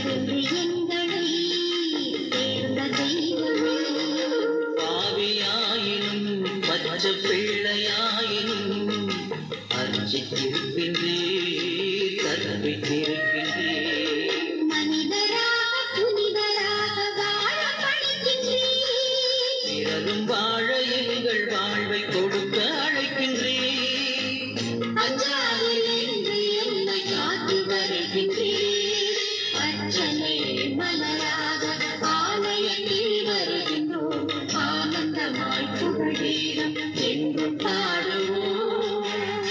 என்று எங்களை தேர்ந்த தெய்வமே பாவியாயினும் பச்ச பிள்ளையாயினும் அர்ச்சித்திருக்கின்றே கற்பித்திருக்கின்றே மனிதராக புனிதராக வாழ பணிக்கின்றீர் பிறரும் வாழ எங்கள் வாழ்வை கொடுக்க அழைக்கின்றே அஞ்சாது என்று என்னை காத்து வருகின்றீர் அச்சனை மலராக ஆலயத்தில் வருகின்றோம் ஆனந்தமாய் புகழீரம் என்றும் பாடுவோம்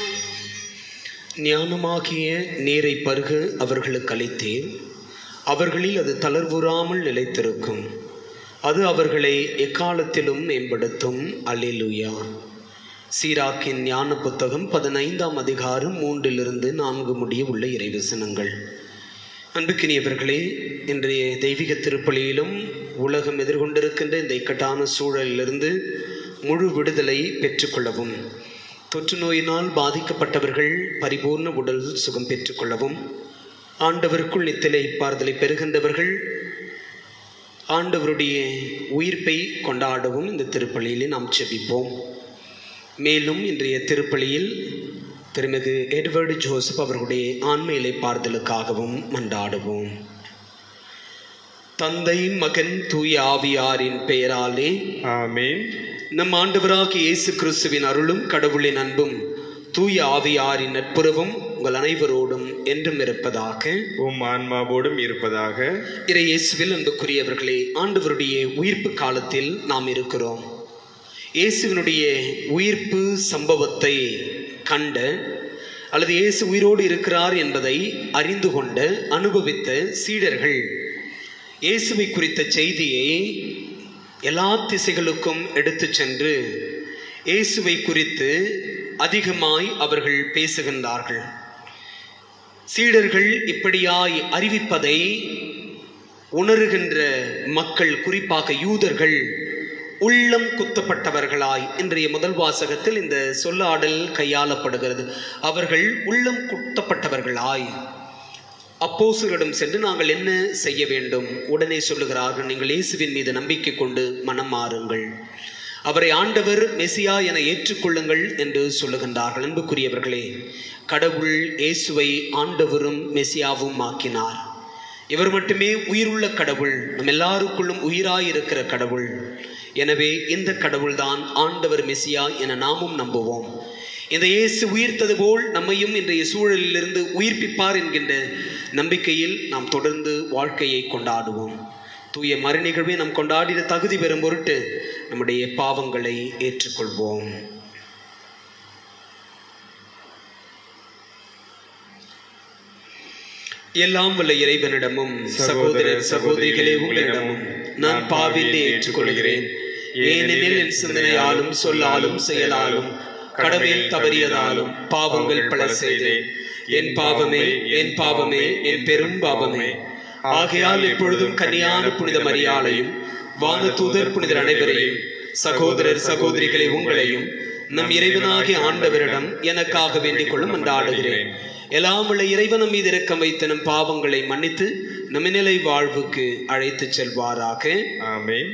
ஞானமாகிய நீரை பருக அவர்களுக்கு அளித்தேன் அவர்களில் அது தளர்வுறாமல் நிலைத்திருக்கும் அது அவர்களை எக்காலத்திலும் மேம்படுத்தும் அல்லேலூயா சீராக்கின் ஞான புத்தகம் பதினைந்தாம் அதிகாரம் மூன்றிலிருந்து நான்கு முடிய உள்ள இறைவசனங்கள் அன்புக்கினியவர்களே இன்றைய தெய்வீக திருப்பலியிலும் உலகம் எதிர்கொண்டிருக்கின்ற இந்த இக்கட்டான சூழலிலிருந்து முழு விடுதலை பெற்றுக்கொள்ளவும் தொற்று நோயினால் பாதிக்கப்பட்டவர்கள் பரிபூர்ண உடல் சுகம் பெற்றுக்கொள்ளவும் ஆண்டவருக்குள் நித்திலை பார்தலை பெறுகின்றவர்கள் ஆண்டவருடைய உயிர்ப்பை கொண்டாடவும் இந்த திருப்பலியிலே நாம் செபிப்போம் மேலும் இன்றைய திருப்பலியில் திருமிகு எட்வர்டு ஜோசப் அவர்களுடைய ஆண்மையிலை பார்தலுக்காகவும் மன்றாடுவோம் தந்தை மகன் தூய ஆவியாரின் பெயராலே ஆமென் நம் ஆண்டவராகிய இயேசு கிறிஸ்துவின் அருளும் கடவுளின் அன்பும் தூய ஆவியாரின் நட்புறவும் உங்கள் அனைவரோடும் என்றும் இருப்பதாக உம் ஆன்மாவோடும் இருப்பதாக இறை இயேசுவில் அன்புக்குரியவர்களே ஆண்டவருடைய உயிர்ப்பு காலத்தில் நாம் இருக்கிறோம் இயேசுவினுடைய உயிர்ப்பு சம்பவத்தை கண்ட அல்லது இயேசு உயிரோடு இருக்கிறார் என்பதை அறிந்து கொண்ட அனுபவித்த சீடர்கள் இயேசுவை குறித்த செய்தியை எல்லா திசைகளுக்கும் எடுத்துச் சென்று இயேசுவை குறித்து அதிகமாய் அவர்கள் பேசுகின்றார்கள் சீடர்கள் இப்படியாய் அறிவிப்பதை உணருகின்ற மக்கள் குறிப்பாக யூதர்கள் உள்ளம் குத்தப்பட்டவர்களாய் இன்றைய முதல் வாசகத்தில் இந்த சொல்லாடல் கையாளப்படுகிறது அவர்கள் உள்ளம் குத்தப்பட்டவர்களாய் அப்போசரிடம் சென்று நாங்கள் என்ன செய்ய வேண்டும் உடனே சொல்லுகிறார்கள் நீங்கள் இயேசுவின் மீது நம்பிக்கை கொண்டு மனம் மாறுங்கள் அவரை ஆண்டவர் மெசியா என ஏற்றுக்கொள்ளுங்கள் என்று சொல்லுகின்றார்கள் அன்புக்குரியவர்களே கடவுள் இயேசுவை ஆண்டவரும் மெசியாவும் ஆக்கினார் இவர் மட்டுமே உயிருள்ள கடவுள் நம் எல்லாருக்குள்ளும் உயிராய் இருக்கிற கடவுள் எனவே இந்த கடவுள்தான் ஆண்டவர் மெசியா என நாமும் நம்புவோம் இந்த இயேசு உயிர்த்தது போல் நம்மையும் இன்றைய சூழலிலிருந்து உயிர்ப்பிப்பார் என்கின்ற நம்பிக்கையில் நாம் தொடர்ந்து வாழ்க்கையை கொண்டாடுவோம் தூய மறு நிகழ்வை நாம் கொண்டாடிட தகுதி பெறும் பொருட்டு நம்முடைய பாவங்களை ஏற்றுக்கொள்வோம் எல்லாம் வல்ல இறைவனிடமும் சகோதரர் சகோதரிகளே உங்களிடமும் நான் பாவிலே ஏற்றுக்கொள்கிறேன் ஏனெனில் என் சிந்தனையாலும் சொல்லாலும் செயலாலும் கடமையில் தவறியதாலும் பாவங்கள் பல செய்தேன் என் பாவமே என் பாவமே என் பெரும் பாவமே ஆகையால் எப்பொழுதும் கன்னியான புனித மரியாளையும் வான தூதர் புனிதர் அனைவரையும் சகோதரர் சகோதரிகளை உங்களையும் நம் இறைவனாகிய ஆண்டவரிடம் எனக்காக வேண்டிக் கொள்ளும் மன்றாடுகிறேன் எல்லாம் உள்ள இறைவனம் மீது இரக்கம் வைத்து நம் பாவங்களை மன்னித்து நம்மிநிலை வாழ்வுக்கு அழைத்துச் செல்வாராக ஆமென்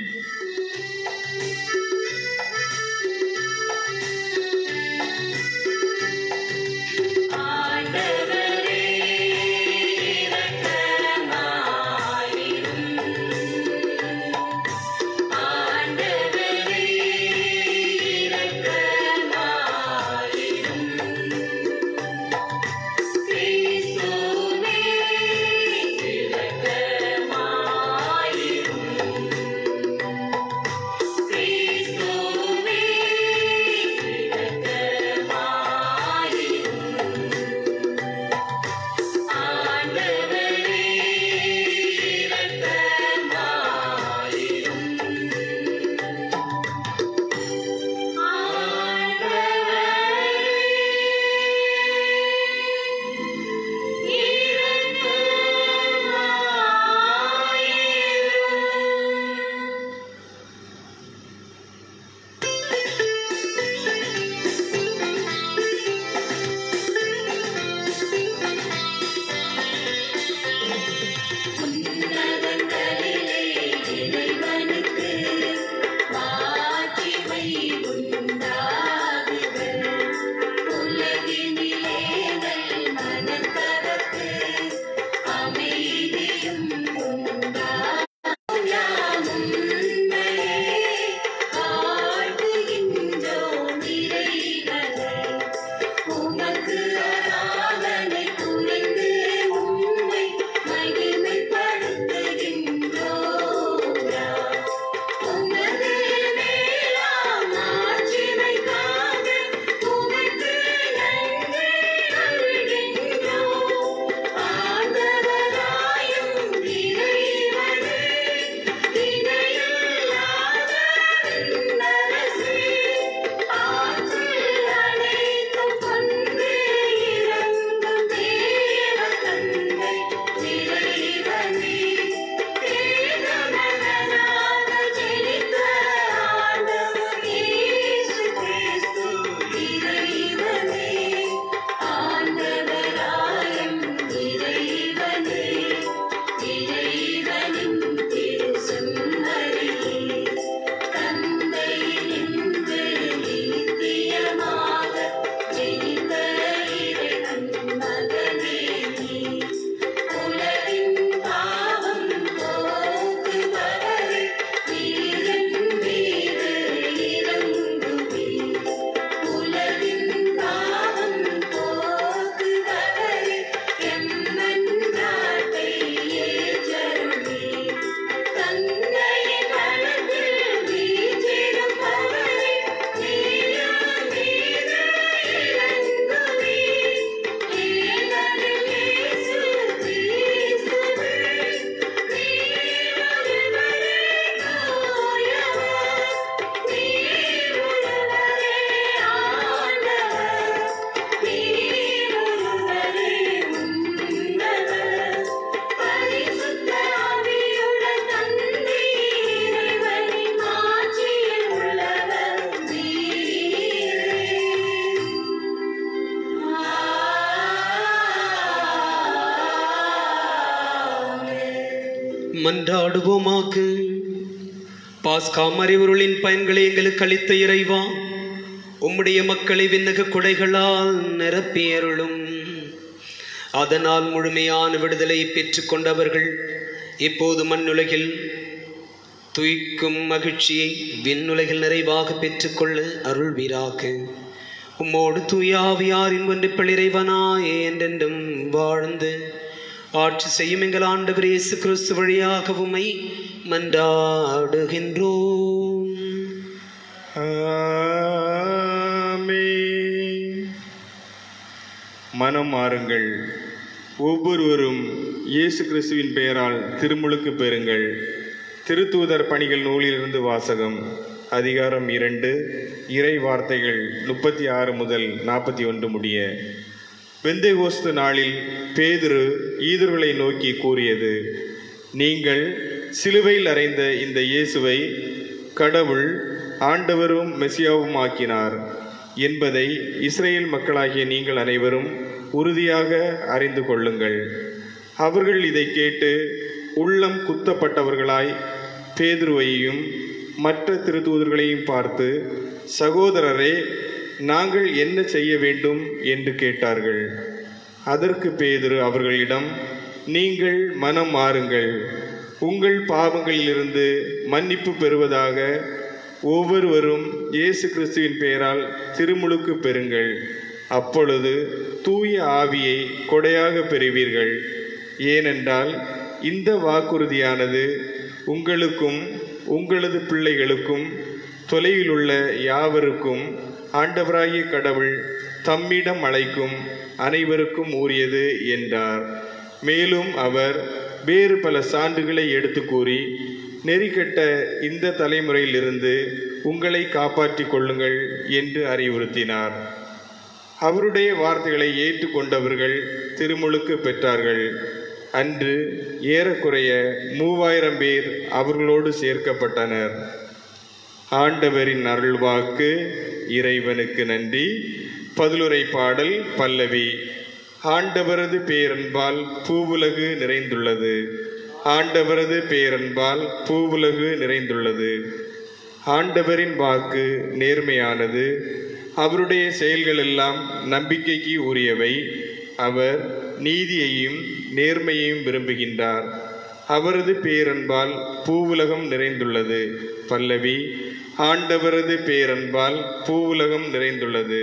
மன்றாடுவோமாக பாஸ்கா மறைவுருளின் பயன்களை எங்களுக்கு அளித்த இறைவா உம்முடைய மக்களை விண்ணக குடைகளால் நிரப்பியருளும் அதனால் முழுமையான விடுதலை பெற்றுக் கொண்டவர்கள் இப்போது மண்ணுலகில் துய்க்கும் மகிழ்ச்சியை விண்ணுலகில் நிறைவாக பெற்றுக்கொள்ள அருள்வீராக உம்மோடு தூயாவியாரின் ஒன்றிப்பள் இறைவனாயே என்றென்றும் வாழ்ந்து ஆட்சி செய்யும் எங்கள் ஆண்டவர் இயேசு கிறிஸ்து வழியாக உம்மை மன்றாடுகின்றோம் ஆமென். மனம் மாறுங்கள் ஒவ்வொருவரும் இயேசு கிறிஸ்துவின் பெயரால் திருமுழுக்கு பெறுங்கள் திருத்தூதர் பணிகள் நூலிலிருந்து வாசகம் அதிகாரம் இரண்டு இறை வார்த்தைகள் முப்பத்தி ஆறு முதல் நாற்பத்தி ஒன்று முடிய வெந்தேகோஸ்து நாளில் பேதுரு ஈதர்களை நோக்கி கூறியது நீங்கள் சிலுவையில் அறைந்த இந்த இயேசுவை கடவுள் ஆண்டவரும் மெசியாவும் ஆக்கினார் என்பதை இஸ்ரேல் மக்களாகிய நீங்கள் அனைவரும் உறுதியாக அறிந்து கொள்ளுங்கள் அவர்கள் இதை கேட்டு உள்ளம் குத்தப்பட்டவர்களாய் பேதுருவையும் மற்ற திருத்தூதர்களையும் பார்த்து சகோதரரே நாங்கள் என்ன செய்ய வேண்டும் என்று கேட்டார்கள் அதற்கு பேதுரு அவர்களிடம் நீங்கள் மனம் மாறுங்கள் உங்கள் பாவங்களிலிருந்து மன்னிப்பு பெறுவதாக ஒவ்வொருவரும் இயேசு கிறிஸ்துவின் பெயரால் திருமுழுக்கு பெறுங்கள் அப்பொழுது தூய ஆவியை கொடையாக பெறுவீர்கள் ஏனென்றால் இந்த வாக்குறுதியானது உங்களுக்கும் உங்களது பிள்ளைகளுக்கும் தொலைவில் உள்ள யாவருக்கும் ஆண்டவராகிய கடவுள் தம்மிடம் அழைக்கும் அனைவருக்கும் உரியது என்றார் மேலும் அவர் வேறு பல சான்றுகளை எடுத்து கூறி நெறிக்கட்ட இந்த தலைமுறையிலிருந்து உங்களை காப்பாற்றிக் கொள்ளுங்கள் என்று அறிவுறுத்தினார் அவருடைய வார்த்தைகளை ஏற்றுக்கொண்டவர்கள் திருமுழுக்கு பெற்றார்கள் அன்று ஏறக்குறைய மூவாயிரம் பேர் அவர்களோடு சேர்க்கப்பட்டனர் ஆண்டவரின் அருள்வாக்கு இறைவனுக்கு நன்றி பதிலுரை பாடல் பல்லவி ஆண்டவரது பேரன்பால் பூவுலகு நிறைந்துள்ளது ஆண்டவரது பேரன்பால் பூவுலகு நிறைந்துள்ளது ஆண்டவரின் வாக்கு நேர்மையானது அவருடைய செயல்கள் எல்லாம் நம்பிக்கைக்கு உரியவை அவர் நீதியையும் நேர்மையையும் விரும்புகின்றார் அவரது பேரன்பால் பூவுலகம் நிறைந்துள்ளது பல்லவி ஆண்டவரது பேரன்பால் பூவுலகம் நிறைந்துள்ளது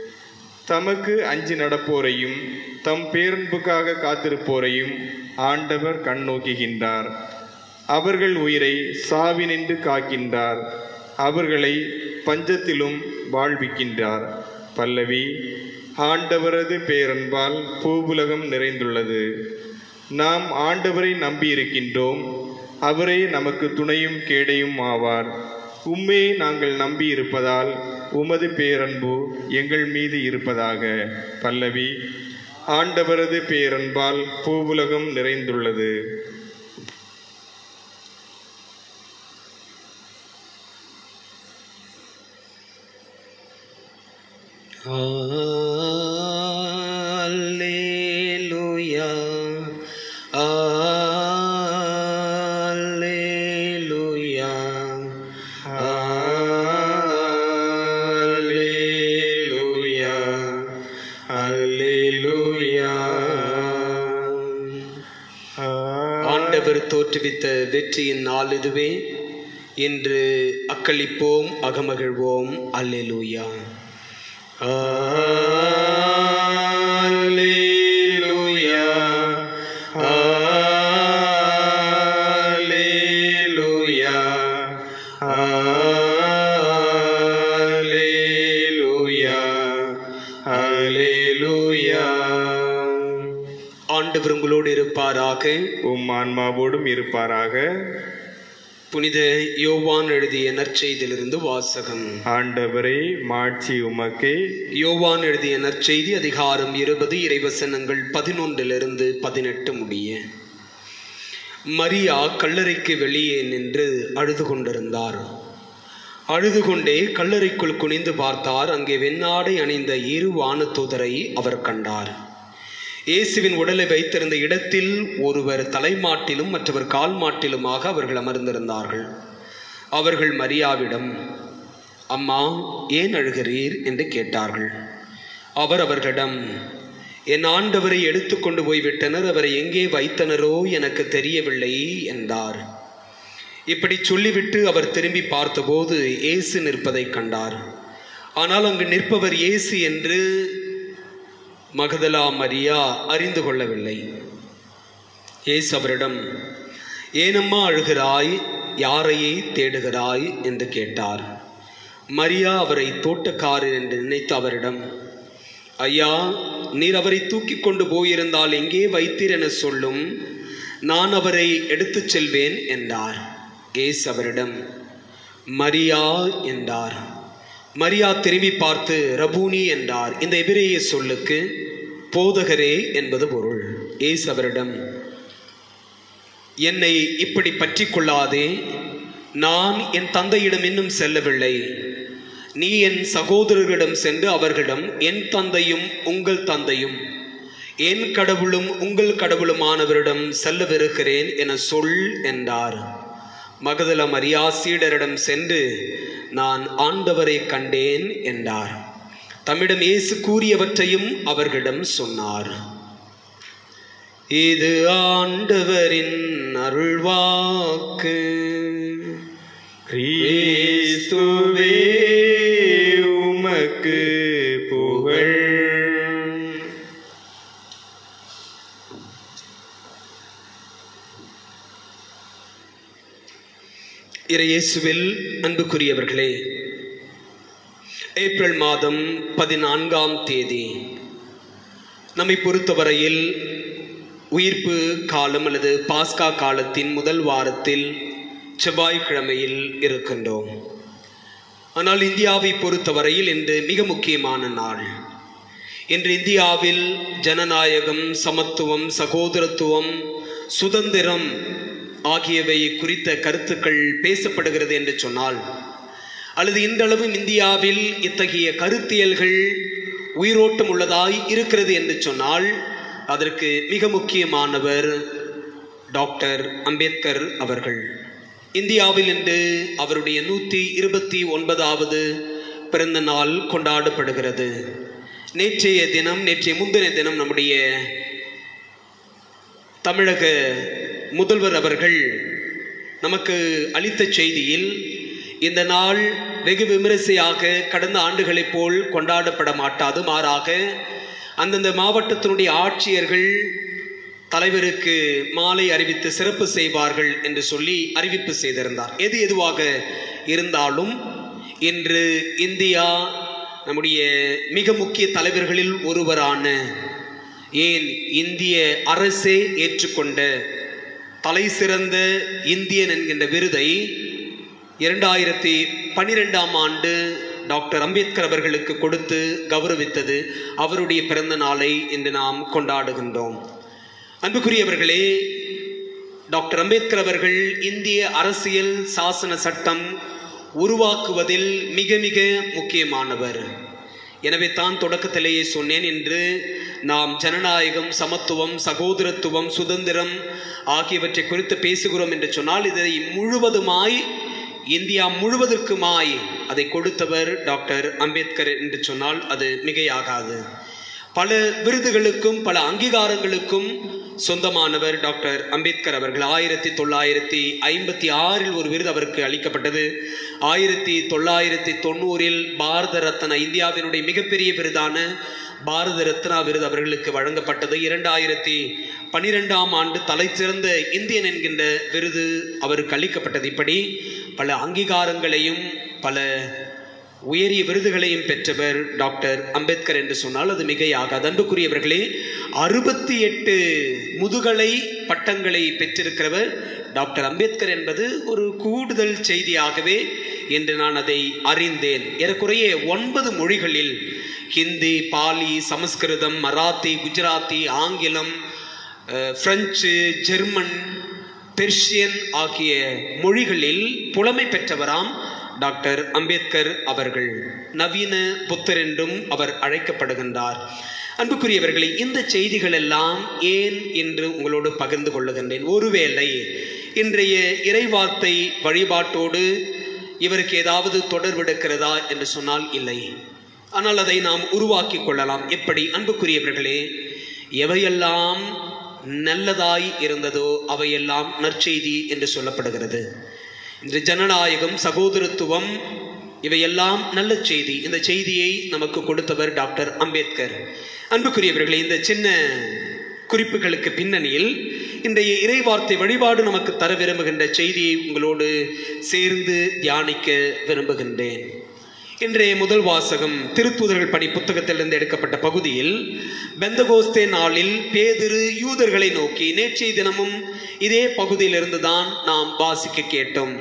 தமக்கு அஞ்சி நடப்போரையும் தம் பேரன்புக்காக காத்திருப்போரையும் ஆண்டவர் கண்ணோக்குகின்றார் அவர்கள் உயிரை சாவினின்று காக்கின்றார் அவர்களை பஞ்சத்திலும் வாழ்விக்கின்றார் பல்லவி ஆண்டவரது பேரன்பால் பூவுலகம் நிறைந்துள்ளது நாம் ஆண்டவரை நம்பியிருக்கின்றோம் அவரே நமக்கு துணையும் கேடையும் ஆவார் உம்மே நாங்கள் நம்பி இருப்பதால் உமது பேரன்பு எங்கள் மீது இருப்பதாக பல்லவி ஆண்டவரது பேரன்பால் பூவுலகம் நிறைந்துள்ளது Alleluia. Alleluia. Alleluia. Alleluia. ஆண்டவர் தோற்றுவித்த வெற்றியின் நாள் இதுவே என்று அக்களிப்போம் அகமகிழ்வோம் அல்லேலூயா அல்லேலூயா அல்லேலூயா அல்லேலூயா அல்லேலூயா ஆண்டவர் உங்களோடு இருப்பாராக உம் ஆன்மாவோடும் இருப்பாராக புனித யோவான் எழுதிய நற்செய்தியிலிருந்து வாசகம் ஆண்டவரே மாட்சி உமக்கே யோவான் எழுதிய நற்செய்தி அதிகாரம் இருபது இறைவசனங்கள் பதினொன்றிலிருந்து பதினெட்டு முடிய மரியா கல்லறைக்கு வெளியே நின்று அழுது கொண்டிருந்தார் அழுது கொண்டே கல்லறைக்குள் குனிந்து பார்த்தார் அங்கே வெண்ணாடை அணிந்த இரு வானதூதரை அவர் கண்டார் இயேசுவின் உடலை வைத்திருந்த இடத்தில் ஒருவர் தலைமாட்டிலும் மற்றவர் கால் மாட்டிலுமாக அவர்கள் அமர்ந்திருந்தார்கள் அவர்கள் மரியாவிடம் அம்மா ஏன் அழுகிறீர் என்று கேட்டார்கள் அவர் அவர்களிடம் என் ஆண்டவரை எடுத்துக்கொண்டு போய்விட்டனர் அவரை எங்கே வைத்தனரோ எனக்கு தெரியவில்லை என்றார் இப்படி சொல்லிவிட்டு அவர் திரும்பி பார்த்தபோது இயேசு நிற்பதைக் கண்டார் ஆனால் அங்கு நிற்பவர் இயேசு என்று மகதலா மரியா அறிந்து கொள்ளவில்லை இயேசு அவரிடம் ஏனம்மா அழுகிறாய் யாரையே தேடுகிறாய் என்று கேட்டார் மரியா அவரை தோட்டக்காரர் என்று நினைத்து அவரிடம் ஐயா நீர் அவரை தூக்கி கொண்டு போயிருந்தால் எங்கே வைத்தீர் என சொல்லும் நான் அவரை எடுத்துச் செல்வேன் என்றார் ஏசு அவரிடம் மரியா என்றார் மரியா திரும்பி பார்த்து ரபூனி என்றார் இந்த எபிரேய சொல்லுக்கு போதகரே என்பது பொருள் ஏசு அவரிடம் என்னை இப்படி பற்றி கொள்ளாதே நான் என் தந்தையிடம் இன்னும் செல்லவில்லை நீ என் சகோதரர்களிடம் சென்று அவர்களிடம் என் தந்தையும் உங்கள் தந்தையும் என் கடவுளும் உங்கள் கடவுளுமானவரிடம் செல்லவிருக்கிறேன் என சொல் என்றார் மகதல மரியா சீடரிடம் சென்று நான் ஆண்டவரை கண்டேன் என்றார் தம்மிடம் இயேசு கூறியவற்றையும் அவர்களிடம் சொன்னார் இது ஆண்டவரின் அருள்வாக்கு கிறிஸ்துவே உமக்கு புகழ் இறையேசுவில் அன்புக்குரியவர்களே ஏப்ரல் மாதம் பதினான்காம் தேதி நம்மை பொறுத்தவரையில் உயிர்ப்பு காலம் அல்லது பாஸ்கா காலத்தின் முதல் வாரத்தில் செவ்வாய்க்கிழமையில் இருக்கின்றோம் ஆனால் இந்தியாவை பொறுத்தவரையில் இன்று மிக முக்கியமான நாள் இன்று இந்தியாவில் ஜனநாயகம் சமத்துவம் சகோதரத்துவம் சுதந்திரம் ஆகியவை குறித்த கருத்துக்கள் பேசப்படுகிறது என்று சொன்னால் அல்லது இன்றளவும் இந்தியாவில் இத்தகைய கருத்தியல்கள் உயிரோட்டம் உள்ளதாய் இருக்கிறது என்று சொன்னால் அதற்கு மிக முக்கியமானவர் டாக்டர் அம்பேத்கர் அவர்கள் இந்தியாவில் இன்று அவருடைய நூற்றி இருபத்தி ஒன்பதாவது பிறந்த நாள் கொண்டாடப்படுகிறது நேற்றைய தினம் நேற்றைய முந்தின தினம் நம்முடைய தமிழக முதல்வர் அவர்கள் நமக்கு அளித்த செய்தியில் இந்த நாள் வெகு விமரிசையாக கடந்த ஆண்டுகளைப் போல் கொண்டாடப்பட மாட்டாது மாறாக அந்தந்த மாவட்டத்தினுடைய ஆட்சியர்கள் தலைவருக்கு மாலை அறிவித்து சிறப்பு செய்வார்கள் என்று சொல்லி அறிவிப்பு செய்திருந்தார் எது எதுவாக இருந்தாலும் இன்று இந்தியா நம்முடைய மிக முக்கிய தலைவர்களில் ஒருவரான ஏன் இந்திய அரசே ஏற்றுக்கொண்ட தலை சிறந்த இந்தியன் என்கின்ற விருதை இரண்டாயிரத்தி பனிரெண்டாம் ஆண்டு டாக்டர் அம்பேத்கர் அவர்களுக்கு கொடுத்து கௌரவித்தது அவருடைய பிறந்த நாளை இன்று நாம் கொண்டாடுகின்றோம் அன்புக்குரியவர்களே டாக்டர் அம்பேத்கர் அவர்கள் இந்திய அரசியல் சாசன சட்டம் உருவாக்குவதில் மிக மிக முக்கியமானவர் எனவே தான் தொடக்கத்திலேயே சொன்னேன் என்று நாம் ஜனநாயகம் சமத்துவம் சகோதரத்துவம் சுதந்திரம் ஆகியவற்றை குறித்து பேசுகிறோம் என்று சொன்னால் இதை முழுவதுமாய் இந்தியா முழுவதற்குமாய் அதை கொடுத்தவர் டாக்டர் அம்பேத்கர் என்று சொன்னால் அது மிகையாகாது பல விருதுகளுக்கும் பல அங்கீகாரங்களுக்கும் சொந்தமானவர் டாக்டர் அம்பேத்கர் அவர்கள் ஆயிரத்தி தொள்ளாயிரத்தி ஐம்பத்தி ஆறில் ஒரு விருது அவருக்கு அளிக்கப்பட்டது ஆயிரத்தி தொள்ளாயிரத்தி தொண்ணூறில் பாரத ரத்னா இந்தியாவினுடைய மிகப்பெரிய விருதான பாரத ரத்னா விருது அவர்களுக்கு வழங்கப்பட்டது இரண்டாயிரத்தி பனிரெண்டாம் ஆண்டு தலை சிறந்த இந்தியன் என்கின்ற விருது அவருக்கு அளிக்கப்பட்டது இப்படி பல அங்கீகாரங்களையும் பல உயரிய விருதுகளையும் பெற்றவர் டாக்டர் அம்பேத்கர் என்று சொன்னால் அது மிகையாகாது அன்புக்குரியவர்களே அறுபத்தி எட்டு முதுகலை பட்டங்களை பெற்றிருக்கிறவர் டாக்டர் அம்பேத்கர் என்பது ஒரு கூடுதல் செய்தியாகவே என்று நான் அதை அறிந்தேன் ஏறக்குறைய ஒன்பது மொழிகளில் ஹிந்தி பாலி சமஸ்கிருதம் மராத்தி குஜராத்தி ஆங்கிலம் அஹ், பிரெஞ்சு ஜெர்மன் பெர்ஷியன் ஆகிய மொழிகளில் புலமை பெற்றவராம் டாக்டர் அம்பேத்கர் அவர்கள் நவீன புத்தர் என்றும் அவர் அழைக்கப்படுகின்றார் அன்புக்குரியவர்களே இந்த செய்திகள் எல்லாம் ஏன் என்று உங்களோடு பகிர்ந்து கொள்ளுகின்றேன் ஒருவேளை இன்றைய இறைவார்த்தை வழிபாட்டோடு இவருக்கு ஏதாவது தொடர்பெடுக்கிறதா என்று சொன்னால் இல்லை ஆனால் அதை நாம் உருவாக்கி கொள்ளலாம் எப்படி அன்புக்குரியவர்களே எவையெல்லாம் நல்லதாய் இருந்ததோ அவையெல்லாம் நற்செய்தி என்று சொல்லப்படுகிறது இன்று ஜனநாயகம் சகோதரத்துவம் இவையெல்லாம் நல்ல செய்தி இந்த செய்தியை நமக்கு கொடுத்தவர் டாக்டர் அம்பேத்கர் அன்புக்குரியவர்களே இந்த சின்ன குறிப்புகளுக்கு பின்னணியில் இன்றைய இறைவார்த்தை வழிபாடு நமக்கு தர விரும்புகின்ற செய்தியை உங்களோடு சேர்ந்து தியானிக்க விரும்புகின்றேன் இன்றைய முதல் வாசகம் திருத்தூதர்கள் பணி புத்தகத்திலிருந்து எடுக்கப்பட்ட பகுதியில் பெந்தகோஸ்தே நாளில் பேதிரு யூதர்களை நோக்கி நேற்றைய தினமும் இதே பகுதியிலிருந்து தான் நாம் வாசிக்க கேட்டோம்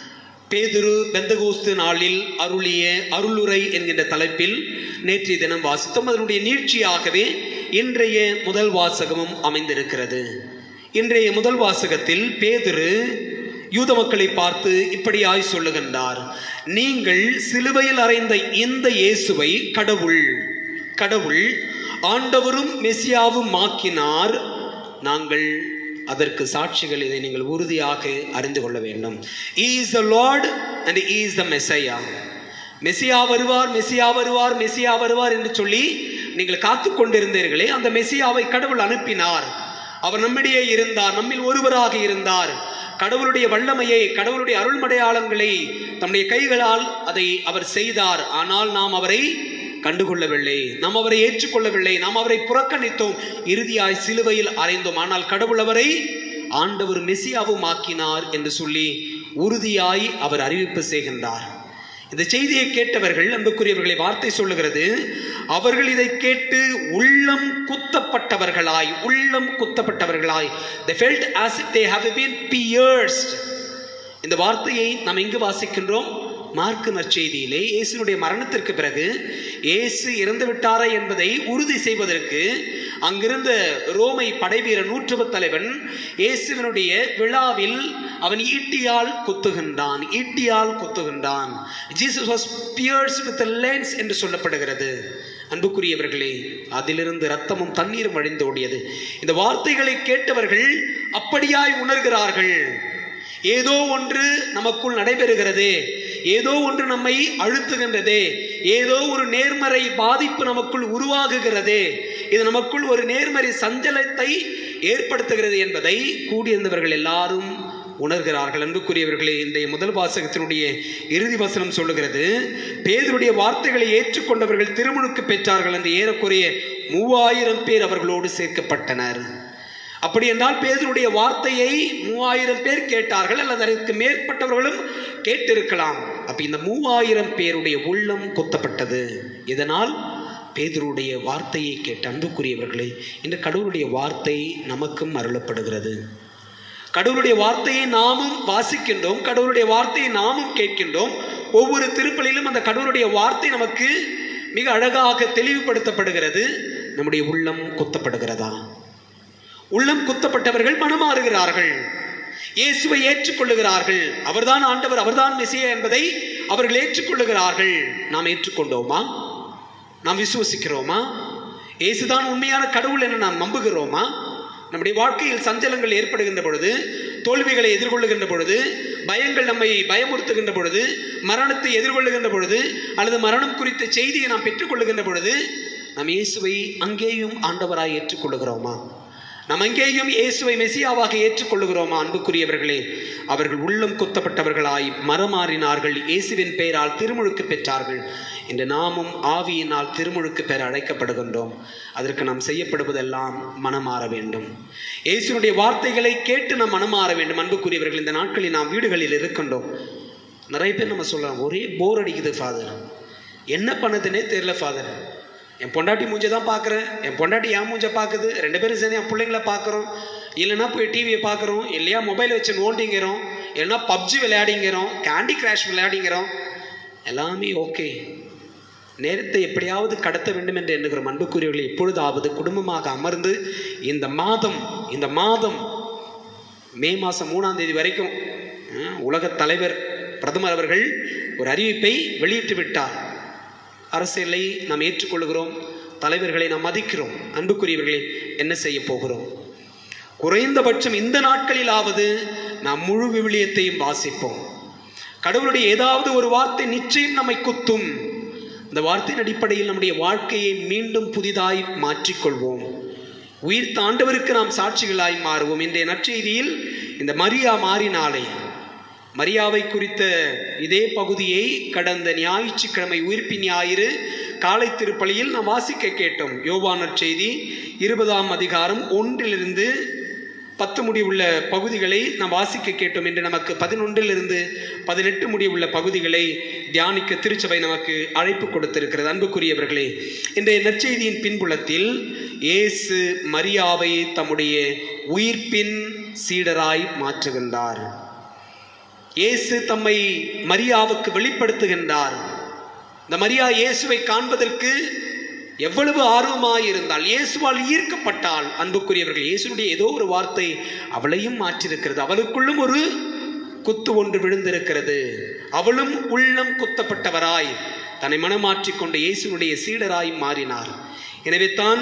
பேதுரு பெந்தகோஸ்து நாளில் அருளிய அருளுரை என்கின்ற தலைப்பில் நேற்றைய தினம் வாசித்தோம் அதனுடைய நீட்சியாகவே இன்றைய முதல் வாசகமும் அமைந்திருக்கிறது இன்றைய முதல் வாசகத்தில் பேதுரு யூத மக்களை பார்த்து இப்படியாய் சொல்லுகின்றார் நீங்கள் சிலுவையில் அறைந்த இந்த இயேசுவை கடவுள் கடவுள் ஆண்டவரும் மெசியாவும் மாக்கினார் நாங்கள் அதற்கு சாட்சிகள் இதை நீங்கள் உறுதியாக அறிந்து கொள்ள வேண்டும் is the Lord and is the messiah messiah வருவார் மெசியா வருவார் மெசியா வருவார் என்று சொல்லி நீங்கள் காத்து கொண்டிருந்தீர்களே அந்த மெசியாவை கடவுள் அனுப்பினார் அவர் நம்மிடையே இருந்தார் நம்மில் ஒருவராக இருந்தார் கடவுளுடைய வல்லமையை கடவுளுடைய அருள்மடையாளங்களை தம்முடைய கைகளால் அதை அவர் செய்தார் ஆனால் நாம் அவரை கண்டுகொள்ளவில்லை நாம் அவரை ஏற்றுக்கொள்ளவில்லை நாம் அவரை புறக்கணித்தோம் இறுதியாய் சிலுவையில் அறைந்தோம் ஆனால் கடவுள் அவரை ஆண்டவர் மெசியாவும் ஆக்கினார் என்று சொல்லி உறுதியாய் அவர் அறிவிப்பு செய்கின்றார் இந்த செய்தியை கேட்டவர்கள் அன்புக்குரியவர்களை வார்த்தை சொல்லுகிறது அவர்கள் இதை கேட்டு உள்ளம் குத்தப்பட்டவர்களாய் உள்ளம் குத்தப்பட்டவர்களாய் they felt as if they have been pierced இந்த வார்த்தையை நாம் எங்கு வாசிக்கின்றோம் மார்க்கு நற்செய்தியிலே இயேசுனுடைய மரணத்திற்கு பிறகு இயேசு இறந்து விட்டாரா என்பதை உறுதி செய்வதற்கு அங்கிருந்த ரோமை படைவீரர் நூற்றுவ தலைவன் இயேசுவினுடைய விழாவில் அவன் ஈட்டியால் குத்துகின்றான் ஈட்டியால் குத்துகின்றான் Jesus was pierced with lance என்று சொல்லப்படுகிறது அன்புக்குரியவர்களே அதிலிருந்து ரத்தமும் தண்ணீரும் வழிந்தோடியது இந்த வார்த்தைகளை கேட்டவர்கள் அப்படியாய் உணர்கிறார்கள் ஏதோ ஒன்று நமக்குள் நடைபெறுகிறது ஏதோ ஒன்று நம்மை அழுத்துகின்றது ஏதோ ஒரு நேர்மறை பாதிப்பு நமக்குள் உருவாகுகிறது இது நமக்குள் ஒரு நேர்மறை சஞ்சலத்தை ஏற்படுத்துகிறது என்பதை கூடியிருந்தவர்கள் எல்லாரும் உணர்கிறார்கள் அன்புக்குரியவர்களே இன்றைய முதல் வாசகத்தினுடைய இறுதி வசனம் சொல்லுகிறது பேதருடைய வார்த்தைகளை ஏற்றுக்கொண்டவர்கள் திருமுழுக்கு பெற்றார்கள் என்று ஏறக்குறைய மூவாயிரம் பேர் அவர்களோடு சேர்க்கப்பட்டனர் அப்படி என்றால் பேதருடைய வார்த்தையை மூவாயிரம் பேர் கேட்டார்கள் அல்லது அதற்கு மேற்பட்டவர்களும் கேட்டிருக்கலாம் அப்ப இந்த மூவாயிரம் பேருடைய உள்ளம் குத்தப்பட்டது இதனால் பேதருடைய வார்த்தையை கேட்ட அன்புக்குரியவர்களே இந்த கடவுளுடைய வார்த்தை நமக்கும் அருளப்படுகிறது கடவுளுடைய வார்த்தையை நாமும் வாசிக்கின்றோம் கடவுளுடைய வார்த்தையை நாமும் கேட்கின்றோம் ஒவ்வொரு திருப்பலிலும் அந்த கடவுளுடைய வார்த்தை நமக்கு மிக அழகாக தெளிவுபடுத்தப்படுகிறது நம்முடைய உள்ளம் குத்தப்படுகிறதா உள்ளம் குத்தப்பட்டவர்கள் மனமாறுகிறார்கள் இயேசுவை ஏற்றுக்கொள்ளுகிறார்கள் அவர்தான் ஆண்டவர் அவர்தான் மெசியா என்பதை அவர்கள் ஏற்றுக்கொள்ளுகிறார்கள் நாம் ஏற்றுக்கொண்டோமா நாம் விசுவசிக்கிறோமா இயேசுதான் உண்மையான கடவுள் என்று நாம் நம்புகிறோமா நம்முடைய வாழ்க்கையில் சஞ்சலங்கள் ஏற்படுகின்ற பொழுது தோல்விகளை எதிர்கொள்ளுகின்ற பொழுது பயங்கள் நம்மை பயமுறுத்துகின்ற பொழுது மரணத்தை எதிர்கொள்ளுகின்ற பொழுது அல்லது மரணம் குறித்த செய்தியை நாம் பெற்றுக்கொள்ளுகின்ற பொழுது நாம் இயேசுவை அங்கேயும் ஆண்டவராய் ஏற்றுக்கொள்ளுகிறோமா நாம் அங்கேயும் இயேசுவை மெசியாவாக ஏற்றுக்கொள்ளுகிறோமா அன்புக்குரியவர்களே அவர்கள் உள்ளம் குத்தப்பட்டவர்களாய் மரமாறினார்கள் இயேசுவின் பெயரால் திருமுழுக்கு பெற்றார்கள் இன்று நாமும் ஆவியினால் திருமுழுக்கு பெற அழைக்கப்படுகின்றோம் அதற்கு நாம் செய்யப்படுவதெல்லாம் மனமாற வேண்டும் இயேசுனுடைய வார்த்தைகளை கேட்டு நாம் மனமாற வேண்டும் அன்புக்குரியவர்கள் இந்த நாட்களில் நாம் வீடுகளில் இருக்கின்றோம் நிறைய பேர் நம்ம சொல்லலாம் ஒரே போர் அடிக்குது ஃபாதர் என்ன பண்ணதுன்னே தெரியல ஃபாதர் என் பொண்டாட்டி மூஞ்சை தான் பார்க்குறேன் என் பொண்டாட்டி என் மூஞ்சை பார்க்குது ரெண்டு பேரும் சேர்ந்து என் பிள்ளைங்கள பார்க்குறோம் இல்லைன்னா போய் டிவியை பார்க்குறோம் இல்லையா மொபைல் வச்சு நோண்டிங்கிறோம் இல்லைன்னா பப்ஜி விளையாடிங்கிறோம் கேண்டி கிராஷ் விளையாடிங்கிறோம் எல்லாமே ஓகே நேரத்தை எப்படியாவது கடத்த வேண்டும் என்று எண்ணுகிறோம் அன்புக்குரியவர்கள் எப்பொழுதாவது குடும்பமாக அமர்ந்து இந்த மாதம் இந்த மாதம் மே மாதம் மூணாம் தேதி வரைக்கும் அஹ், உலகத் தலைவர் பிரதமர் அவர்கள் ஒரு அறிவிப்பை வெளியிட்டு விட்டார் அரசியலை நாம் ஏற்றுக்கொள்கிறோம் தலைவர்களை நாம் மதிக்கிறோம் அன்புக்குரியவர்களே என்ன செய்ய போகிறோம் குறைந்தபட்சம் இந்த நாட்களிலாவது நாம் முழு விவிலியத்தையும் வாசிப்போம் கடவுளுடைய ஏதாவது ஒரு வார்த்தை நிச்சயம் நம்மை குத்தும் இந்த வார்த்தையின் அடிப்படையில் நம்முடைய வாழ்க்கையை மீண்டும் புதிதாய் மாற்றிக்கொள்வோம் உயிர் தாண்டவருக்கு நாம் சாட்சிகளாய் மாறுவோம் இன்றைய நற்செய்தியில் இந்த மரியா மாறினாலே மரியாவை குறித்த இதே பகுதியை கடந்த ஞாயிற்றுக்கிழமை உயிர்ப்பின் ஞாயிறு காலை திருப்பலியில் நாம் வாசிக்க கேட்டோம் யோவானர் செய்தி இருபதாம் அதிகாரம் ஒன்றிலிருந்து பத்து முடிவுள்ள பகுதிகளை நாம் வாசிக்க கேட்டோம் என்று நமக்கு பதினொன்றிலிருந்து பதினெட்டு முடிவுள்ள பகுதிகளை தியானிக்க திருச்சபை நமக்கு அழைப்பு கொடுத்திருக்கிறது அன்புக்குரியவர்களே இன்றைய நற்செய்தியின் பின்புலத்தில் இயேசு மரியாவை தம்முடைய உயிர்ப்பின் சீடராய் மாற்றுகின்றார் இயேசு தம்மை மரியாவுக்கு வெளிப்படுத்துகின்றார் இந்த மரியா இயேசுவை காண்பதற்கு எவ்வளவு ஆர்வமாயிருந்தால் இயேசுவால் ஈர்க்கப்பட்டால் அன்புக்குரியவர்கள் இயேசுடைய ஏதோ ஒரு வார்த்தை அவளையும் மாற்றிருக்கிறது அவளுக்குள்ளும் ஒரு குத்து ஒன்று விழுந்திருக்கிறது அவளும் உள்ளம் குத்தப்பட்டவராய் தன்னை மனமாற்றிக் கொண்ட இயேசுனுடைய சீடராய் மாறினார் எனவே தான்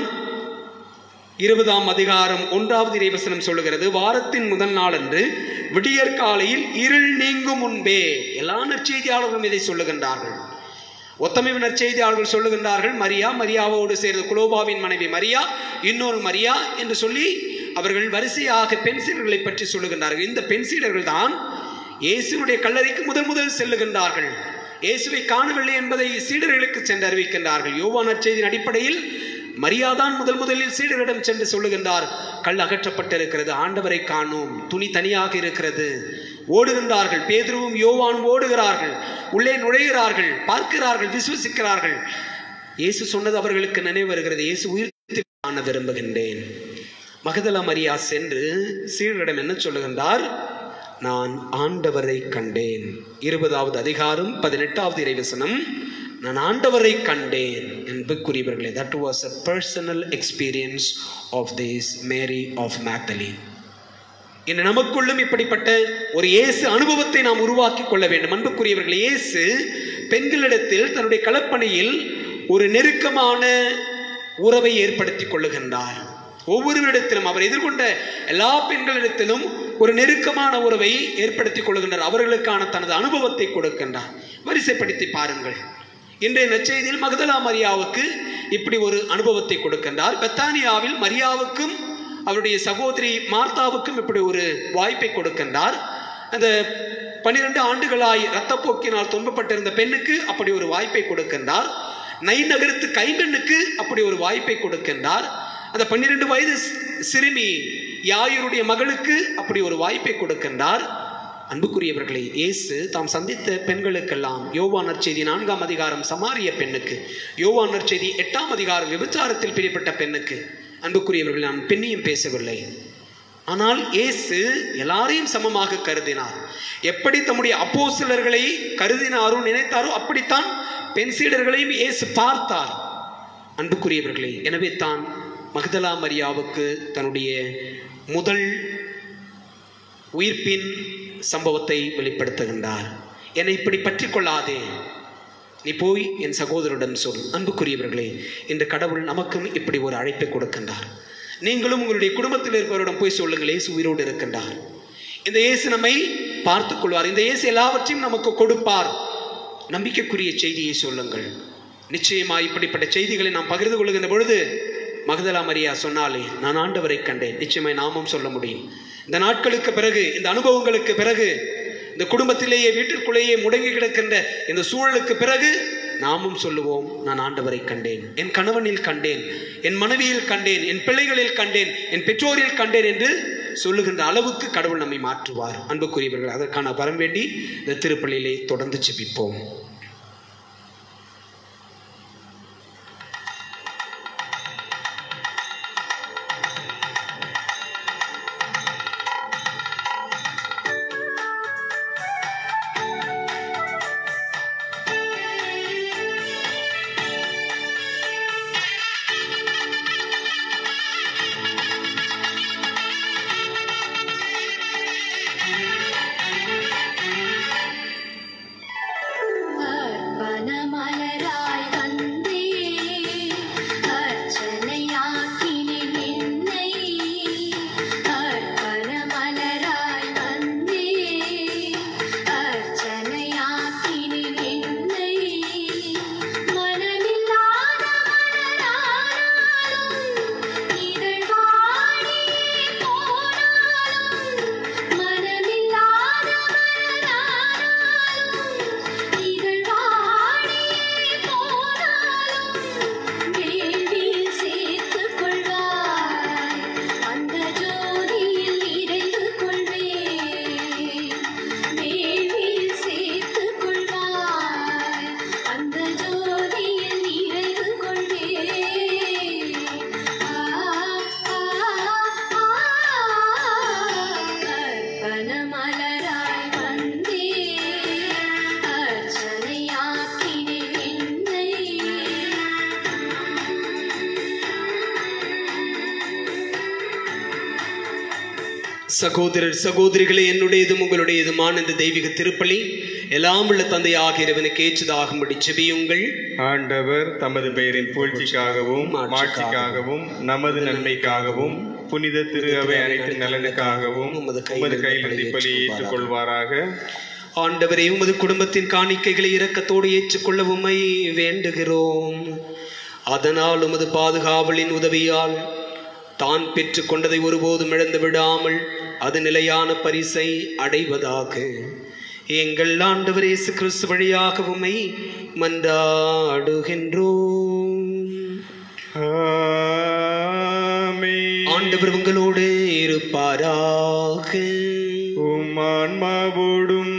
இருபதாம் அதிகாரம் ஒன்றாவது இறைவசனம் சொல்லுகிறது வாரத்தின் முதல் நாளன்று விடியற் காலையில் இருள் நீங்கும் முன்பே எல்லா நற்செய்தியாளர்களும் இதை சொல்லுகின்றார்கள் ஒத்தமைவு நற்செய்தியாளர்கள் சொல்லுகின்றார்கள் மரியா மரியாவோடு சேர்ந்த குலோபாவின் மனைவி மரியா இன்னொரு மரியா என்று சொல்லி அவர்கள் வரிசையாக பெண் சீடர்களை பற்றி சொல்லுகின்றார்கள் இந்த பெண் சீடர்கள் தான் இயேசுடைய கல்லறைக்கு முதல் முதல் செல்லுகின்றார்கள் இயேசுவை காணவில்லை என்பதை சீடர்களுக்கு சென்று அறிவிக்கின்றார்கள் யோவான் நற்செய்தியின் அடிப்படையில் மரியாதான் முதல் முதலில் சீடரிடம் சென்று சொல்லுகின்றார் கல் அகற்றப்பட்டிருக்கிறது ஆண்டவரை காணோம் துணி தனியாக இருக்கிறது ஓடுகின்றார்கள் பேதுருவும் யோவானும் ஓடுகிறார்கள் உள்ளே நுழைகிறார்கள் பார்க்கிறார்கள் விசுவசிக்கிறார்கள் இயேசு சொன்னது அவர்களுக்கு நினைவு வருகிறது இயேசு உயிர் காண விரும்புகின்றேன் மகதலா மரியா சென்று சீடரிடம் என்ன சொல்லுகின்றார் நான் ஆண்டவரை கண்டேன் இருபதாவது அதிகாரம் பதினெட்டாவது இறைவசனம் நான் ஆண்டவரை கண்டேன் என்புக்குரியவர்களே that was a personal experience of this Mary of Magdalene இன்று நமக்குள்ளும் இப்படிப்பட்ட ஒரு இயேசு அனுபவத்தை நாம் உருவாக்கி கொள்ள வேண்டும் அன்புக்குரியவர்கள் இயேசு பெண்களிடத்தில் தன்னுடைய களப்பணியில் ஒரு நெருக்கமான உறவை ஏற்படுத்திக் கொள்ளுகின்றார் ஒவ்வொருவரிடத்திலும் அவர் எதிர்கொண்ட எல்லா பெண்களிடத்திலும் ஒரு நெருக்கமான உறவை ஏற்படுத்திக் கொள்கின்றார் அவர்களுக்கான தனது அனுபவத்தை கொடுக்கின்றார் வரிசைப்படுத்தி பாருங்கள் இன்றைய நற்செய்தியில் மகதலா மரியாவுக்கு இப்படி ஒரு அனுபவத்தை கொடுக்கின்றார் பெத்தானியாவில் மரியாவுக்கும் அவருடைய சகோதரி மார்த்தாவுக்கும் இப்படி ஒரு வாய்ப்பை கொடுக்கின்றார் அந்த பன்னிரண்டு ஆண்டுகளாய் இரத்தப்போக்கினால் துன்பப்பட்டிருந்த பெண்ணுக்கு அப்படி ஒரு வாய்ப்பை கொடுக்கின்றார் நை நகரத்து கைகண்ணுக்கு அப்படி ஒரு வாய்ப்பை கொடுக்கின்றார் அந்த பன்னிரண்டு வயது சிறுமி யாயூருடைய மகளுக்கு அப்படி ஒரு வாய்ப்பை கொடுக்கின்றார் அன்புக்குரியவர்களே இயேசு தாம் சந்தித்த பெண்களுக்கெல்லாம் யோவான் நற்செய்தி நான்காம் அதிகாரம் சமாரிய பெண்ணுக்கு யோவான் நற்செய்தி எட்டாம் அதிகாரம் விபச்சாரத்தில் பிடிப்பட்ட பெண்ணுக்கு அன்புக்குரியவர்கள் நான் பெண்ணையும் பேசவில்லை ஆனால் இயேசு எல்லாரையும் சமமாக கருதினார் எப்படி தம்முடைய அப்போசிலர்களை கருதினாரோ நினைத்தாரோ அப்படித்தான் பெண் சீடர்களையும் இயேசு பார்த்தார் அன்புக்குரியவர்களே எனவே தான் மகதலா மரியாவுக்கு தன்னுடைய முதல் உயிர்ப்பின் சம்பவத்தை வெளிப்படுத்துகின்றார் என்னை இப்படி பற்றி கொள்ளாதே நீ போய் என் சகோதரரிடம் சொல் அன்புக்குரியவர்களே இந்த கடவுள் நமக்கும் இப்படி ஒரு அழைப்பை கொடுக்கின்றார் நீங்களும் உங்களுடைய குடும்பத்தில் இருப்பவரிடம் போய் சொல்லுங்கள் இயேசு உயிரோடு இருக்கின்றார் இந்த இயேசு நம்மை பார்த்துக் கொள்வார் இந்த இயேசு எல்லாவற்றையும் நமக்கு கொடுப்பார் நம்பிக்கைக்குரிய செய்தியை சொல்லுங்கள் நிச்சயமா இப்படிப்பட்ட செய்திகளை நாம் பகிர்ந்து கொள்கின்ற பொழுது மகதலா மரியா சொன்னாலே நான் ஆண்டவரை கண்டேன் நிச்சயமாய் நாமும் சொல்ல முடியும் இந்த நாட்களுக்கு பிறகு இந்த அனுபவங்களுக்கு பிறகு இந்த குடும்பத்திலேயே வீட்டிற்குள்ளேயே முடங்கி கிடக்கின்ற இந்த சூழலுக்கு பிறகு நாமும் சொல்லுவோம் நான் ஆண்டவரை கண்டேன் என் கணவனில் கண்டேன் என் மனைவியில் கண்டேன் என் பிள்ளைகளில் கண்டேன் என் பெற்றோரில் கண்டேன் என்று சொல்லுகின்ற அளவுக்கு கடவுள் நம்மை மாற்றுவார் அன்புக்குரியவர்கள் அதற்கான வரம் வேண்டி இந்த திருப்பள்ளியிலே தொடர்ந்து செபிப்போம் சகோதரர் சகோதரிகளே என்னுடையதும் உங்களுடையதுமான இந்த தெய்வீக திருப்பலி எல்லாம் உள்ள தந்தையாக இறைவனுக்கு ஏற்றதாகும்படி செபியுங்கள் ஆண்டவர் தமது பெயரின் புகழ்ச்சிக்காகவும் மாட்சிக்காகவும் நமது நன்மைக்காகவும் புனித திரு அவை அனைத்து நலனுக்காகவும் உமது உமது கையில் பலி ஏற்றுக்கொள்வாராக ஆண்டவரே உமது குடும்பத்தின் காணிக்கைகளை இரக்கத்தோடு ஏற்றுக்கொள்ள உம்மை வேண்டுகிறோம் அதனால் உமது பாதுகாவலின் உதவியால் தான் பெற்றுக்கொண்டதை ஒருபோதும் இழந்து விடாமல் அது நிலையான பரிசை அடைவதாக எங்கள் ஆண்டவர் இயேசு கிறிஸ்து வழியாக உம்மை மன்றாடுகின்றோம் ஆமென். ஆண்டவர் உங்களோடு இருப்பாராக உம் ஆன்மாவோடும்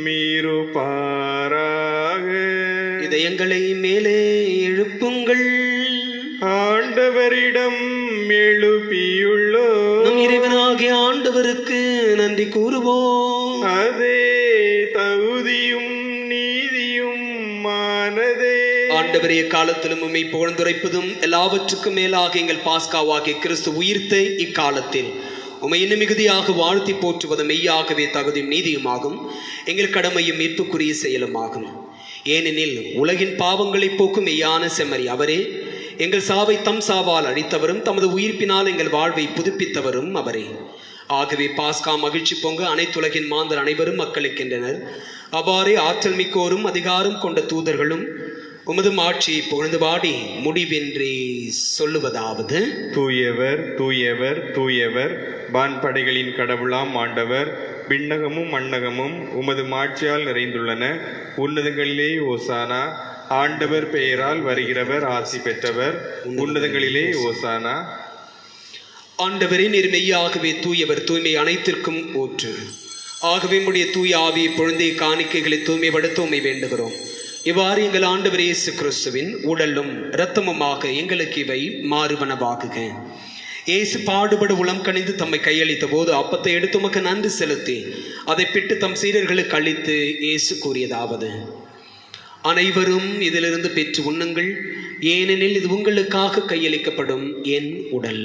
மீறுபாராக இதயங்களை மேலே எழுப்புங்கள் ஆண்டவரிடம் எழுப்பியுள்ளோ நம் இறைவனாகிய ஆண்டவருக்கு நன்றி கூறுவோம் அதே தகுதியும் நீதியும் மானதே ஆண்டவரே காலத்திலும் உம்மை புகழ்ந்துரைப்பதும் எல்லாவற்றுக்கும் மேலாக எங்கள் பாஸ்காவாகிய கிறிஸ்து உயிர்த்த இக்காலத்தில் உம்மை இன்னும் மிகுதியாக வாழ்த்தி போற்றுவது மெய்யாகவே தகுதியும் நீதியுமாகும் எங்கள் கடமையும் மீட்புக்குரிய செயலுமாகும் ஏனெனில் உலகின் பாவங்களை போக்கும் மெய்யான செம்மறி அவரே எங்கள் சாவை தம் சாவால் அழித்தவரும் தமது உயிர்ப்பினால் எங்கள் வாழ்வை புதுப்பித்தவரும் அவரே ஆகவே பாஸ்கா மகிழ்ச்சி பொங்க அனைத்துலகின் மாந்தர் அனைவரும் மக்களுக்கின்றனர் அவ்வாறே ஆற்றல் மிக்கோரும் அதிகாரம் கொண்ட தூதர்களும் உமது மாட்சியை புகழ்ந்து பாடி முடிவின்றி சொல்லுவதாவது தூயவர் தூயவர் தூயவர் வான்படைகளின் கடவுளாம் ஆண்டவர் விண்ணகமும் மண்ணகமும் உமது மாட்சியால் நிறைந்துள்ளன உன்னதங்களிலே ஓசானா ஆண்டவர் பெயரால் வருகிறவர் ஆசி பெற்றவர் உன்னதங்களிலே ஓசானா ஆண்டவரே நீர் மெய்யாகவே தூயவர் தூய்மை அனைத்திற்கும் ஊற்று ஆகவே உம்முடைய தூய ஆவியை பொழுந்தே காணிக்கைகளை தூய்மைப்படுத்த உம்மை வேண்டுகிறோம் இவ்வாறு எங்கள் ஆண்டவர் இயேசு கிறிஸ்துவின் உடலும் இரத்தமுமாக எங்களுக்கு இவை மாறுவனவாகுக இயேசு பாடுபட உளம் கணிந்து தம்மை கையளித்த போது அப்பத்தை எடுத்து உமக்கு நன்றி செலுத்தி அதை பிட்டு தம் சீடர்களுக்கு அளித்து இயேசு கூறியதாவது அனைவரும் இதிலிருந்து பெற்று உண்ணுங்கள் ஏனெனில் இது உங்களுக்காக கையளிக்கப்படும் என் உடல்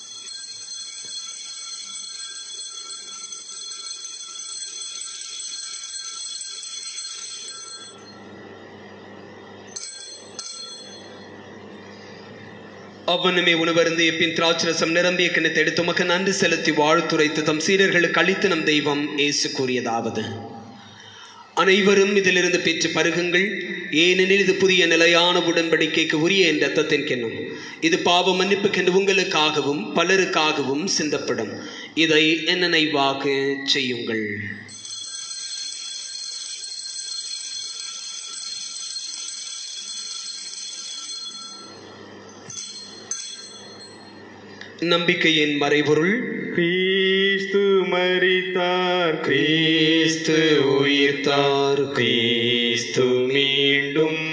அவ்வனமே உணவருந்து பின் திராட்சரசம் நிரம்பிய கிணத்தை எடுத்து உமக்கு நன்றி செலுத்தி வாழ்த்துரைத்து தம் சீடர்களுக்கு அளித்து நம் தெய்வம் இயேசு கூறியதாவது அனைவரும் இதிலிருந்து பெற்று பருகுங்கள் ஏனெனில் இது புதிய நிலையான உடன்படிக்கைக்கு உரிய என் ரத்தத்தின் கிண்ணம் இது பாவ மன்னிப்புக்கென்று உங்களுக்காகவும் பலருக்காகவும் சிந்தப்படும் இதை என்ன நினைவாக செய்யுங்கள் நம்பிக்கையின் மறைபொருள் கிறிஸ்து மரித்தார் கிறிஸ்து உயிர்த்தார் கிறிஸ்து மீண்டும்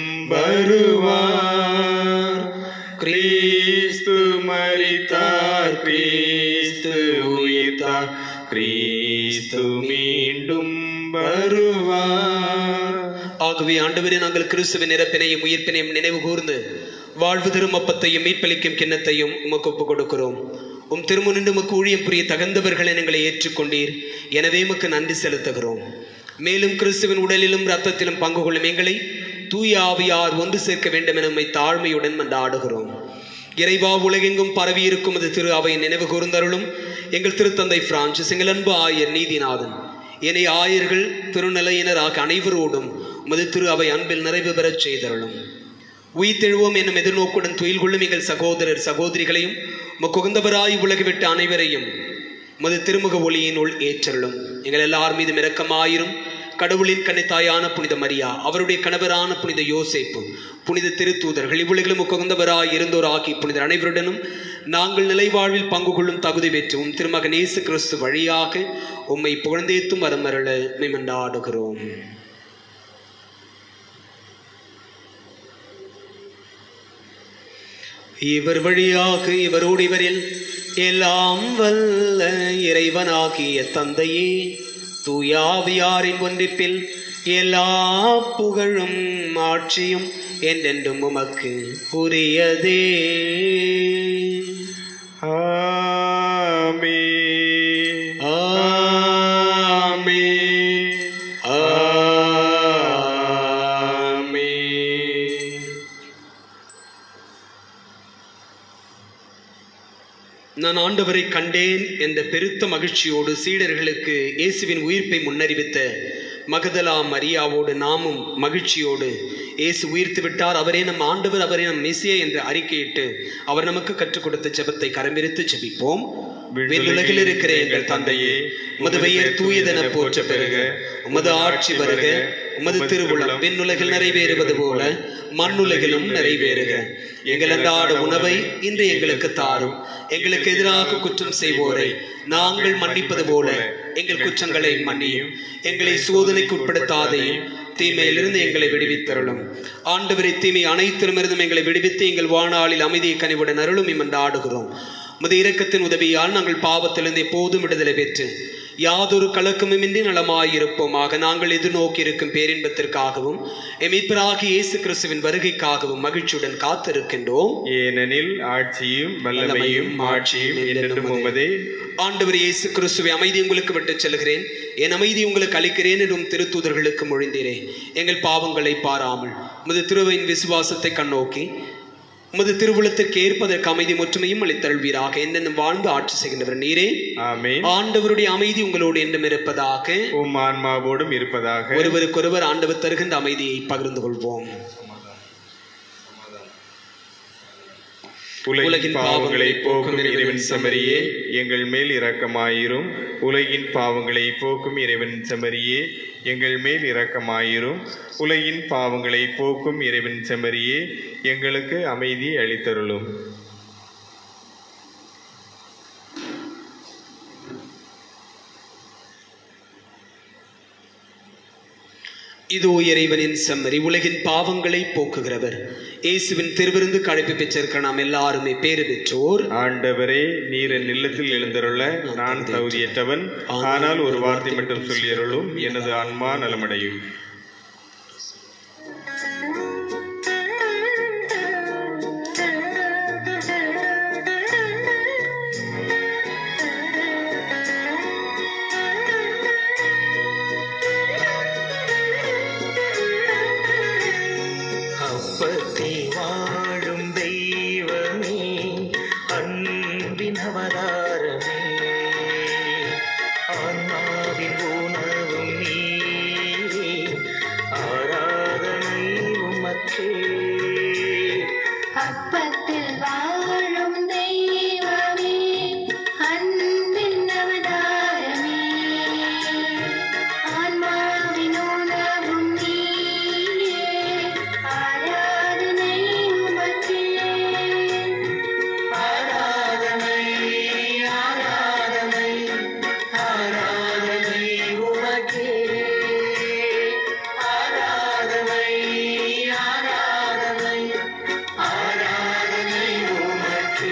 வருவார் கிறிஸ்து மரித்தார் கிறிஸ்து உயிர்த்தார் கிறிஸ்து மீண்டும் வருவார் ஆகவே ஆண்டவரே நாங்கள் கிறிஸ்துவின் இறப்பினையும் உயிர்ப்பினையும் நினைவு கூர்ந்து வாழ்வு தரும் அப்பத்தையும் மீட்பளிக்கும் கிண்ணத்தையும் உமக்கு ஒப்புக் கொடுக்கிறோம் உம் திருமுனின்று உமக்கு ஊழியம் புரிய தகுந்தவர்களை எங்களை ஏற்றுக்கொண்டீர் எனவே உமக்கு நன்றி செலுத்துகிறோம் மேலும் கிறிஸ்துவின் உடலிலும் இரத்தத்திலும் பங்கு கொள்ளும் எங்களை தூய ஆவியார் ஒன்று சேர்க்க வேண்டும் என உம்மை தாழ்மையுடன் மன்றாடுகிறோம் இறைவா உலகெங்கும் பரவி இருக்கும் அது திரு அவையின் நினைவு கூர்ந்தருளும் எங்கள் திருத்தந்தை பிரான்சிஸ் எங்கள் அன்பு ஆயர் நீதிநாதன் என்னை ஆயர்கள் திருநிலையினராக அனைவரோடும் உமது திரு அவை அன்பில் நிறைவு பெறச் செய்தருளும் உயிர்த்தெழுவோம் என்னும் எதிர்நோக்குடன் துயில் கொள்ளும் எங்கள் சகோதரர் சகோதரிகளையும் முக்குகந்தவராய் உலக விட்டு அனைவரையும் உமது திருமுக ஒளியினுள் ஏற்றருளும் எங்கள் எல்லார் மீதும் இரக்கமாயிரும் கடவுளின் கன்னித்தாயான புனித மரியா அவருடைய கணவரான புனித யோசேப்பு புனித திருத்தூதர்கள் இவ்வுலகிலும் முக்குகந்தவராய் இருந்தோராகி புனிதர் அனைவருடனும் நாங்கள் நிலைவாழ்வில் பங்கு கொள்ளும் தகுதி பெற்றும் திருமகன் இயேசு கிறிஸ்து வழியாக உம்மை புகழ்ந்தேத்தும் வரமருள மெமண்டாடுகிறோம் இவர் வழியாக இவரோடு இவரில் எல்லாம் வல்ல இறைவனாகிய தந்தையே தூயாவியாரின் ஒன்றிப்பில் எல்லா புகழும் ஆட்சியும் என்றென்றும் உமக்கு உரியதே ஆமென். நான் ஆண்டவரை கண்டேன் என்ற பெருத்த மகிழ்ச்சியோடு சீடர்களுக்கு இயேசுவின் உயிர்ப்பை முன்னறிவித்த மகதலா மரியாவோடு நாமும் மகிழ்ச்சியோடு இயேசு உயிர்த்து விட்டார் அவரே நம் ஆண்டவர் அவரே நம் மெசியா என்று அறிக்கையிட்டு அவர் நமக்கு கற்றுக் கொடுத்த ஜெபத்தை கரம்பிரித்து ஜெபிப்போம் விண்ணுலகில் இருக்கிற எங்கள் தந்தையே உமது பெயர் தூயதென போற்ற பெறுக உமது ஆட்சி வருக உமது திருவுளம் விண்ணுலகில் நிறைவேறுவது போல மண்ணுலகிலும் நிறைவேறுக எங்கள் அன்றாட உணவை இன்று எங்களுக்கு தாரும் எங்களுக்கு எதிராக குற்றம் செய்வோரை நாங்கள் மன்னிப்பது போல எங்கள் குற்றங்களை மன்னியும் எங்களை சோதனைக்கு உட்படுத்தாதையும் தீமையிலிருந்து எங்களை விடுவித்தருளும் ஆண்டவரை தீமை அனைத்திலுமிருந்தும் எங்களை விடுவித்து எங்கள் வாழ்நாளில் அமைதியை கனிவுடன் அருளும் இம்மன்று ஆடுகிறோம் முது இரக்கத்தின் உதவியால் நாங்கள் பாவத்திலிருந்து எப்போதும் விடுதலை பெற்று யாதொரு கலக்கமுமின்றி நலமாயிருப்போமாக நாங்கள் எதிர்நோக்கி இருக்கும் பேரின்பத்திற்காகவும் எமிப்பராகி இயேசு கிறிஸ்துவின் வருகைக்காகவும் மகிழ்ச்சியுடன் காத்திருக்கின்றோம் ஏனெனில் ஆட்சியும் வல்லமையும் ஆட்சியும் என்றென்றும் உமதே ஆண்டவர் இயேசு கிறிஸ்துவை அமைதி உங்களுக்கு விட்டுச் செல்கிறேன் என் அமைதி உங்களுக்கு அளிக்கிறேன் என்றும் திருத்தூதர்களுக்கு மொழிந்தீரே எங்கள் பாவங்களை பாராமல் உமது திருவையின் விசுவாசத்தை கண்ணோக்கி உமது திருவுளத்திற்கு ஏற்பதற்கு அமைதி முற்றுமையும் அளித்தருள்வீராக என்னென்னும் வாழ்ந்து ஆட்சி செய்கின்றவர் நீரே ஆமென் ஆண்டவருடைய அமைதி உங்களோடு என்றும் இருப்பதாக உம் ஆன்மாவோடும் இருப்பதாக ஒருவருக்கொருவர் ஆண்டவர் தருகின்ற அமைதியை பகிர்ந்து கொள்வோம் உலகின் பாவங்களை போக்கும் இறைவன் செமரியே எங்கள் மேல் இரக்கமாயிரும் உலகின் பாவங்களை போக்கும் இறைவன் செமரியே எங்கள் மேல் இரக்கமாயிரும் உலகின் பாவங்களை போக்கும் இறைவன் செமரியே எங்களுக்கு அமைதி அளித்தருளும் இதோ இறைவனின் செம்மறி உலகின் பாவங்களை போக்குகிறவர் இயேசுவின் திருவிருந்து கழைப்பு பெற்றிருக்க நாம் எல்லாருமே பேறு பெற்றோர் ஆண்டவரே நீர் என் இல்லத்தில் எழுந்தருள நான் தகுதியற்றவன் ஆனால் ஒரு வார்த்தை மட்டும் சொல்லியருளும் எனது ஆன்மா நலமடையும் அப்பத்தில் வாழும் தெய்வமே அன்பின் அவதாரமே ஆன்மாவின் உணவும் நீ ஆராதனை உமக்கே அப்பத்தில் வாழும் தெய்வமே அன்பின் அவதாரமே ஆன்மாவின் உணவும் நீயே ஆராதனை உமக்கே ஆராதனை ஆராதனை ஆராதனை உமக்கே ஆராதனை ஆராதனை ஆராதனை உமக்கே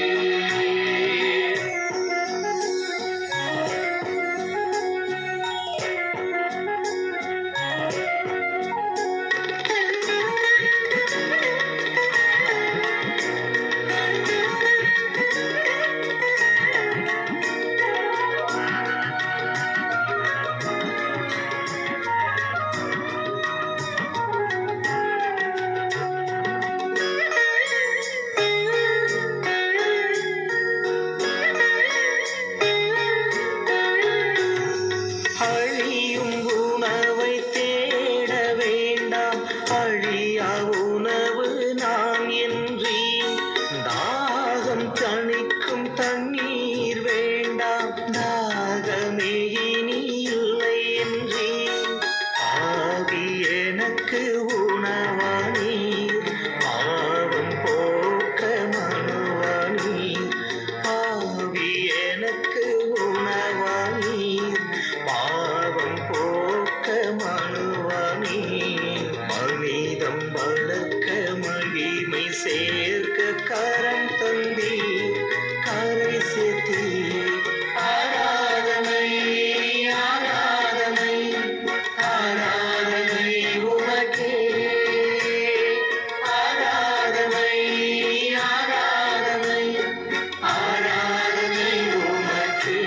அழியும் உணவை தேட வேண்டாம் அழியா உணவு நாம் என்றி தாகம் தணிக்கும் தண்ணீர் வேண்டாம் தாகமே இனி இல்லை என்றி ஆகி எனக்கு உணவானி பாவம் போக்க மனுவானி ஆவி எனக்கு உணவானி பாவம் போக்க மனுவானி மனிதம் வளர்க்க மகிமை சேர்க்க கரம் தந்தி கரை சேர்த்தி ஆராதனை ஆராதனை ஆராதனை உமக்கே ஆராதனை ஆராதனை ஆராதனை உமக்கே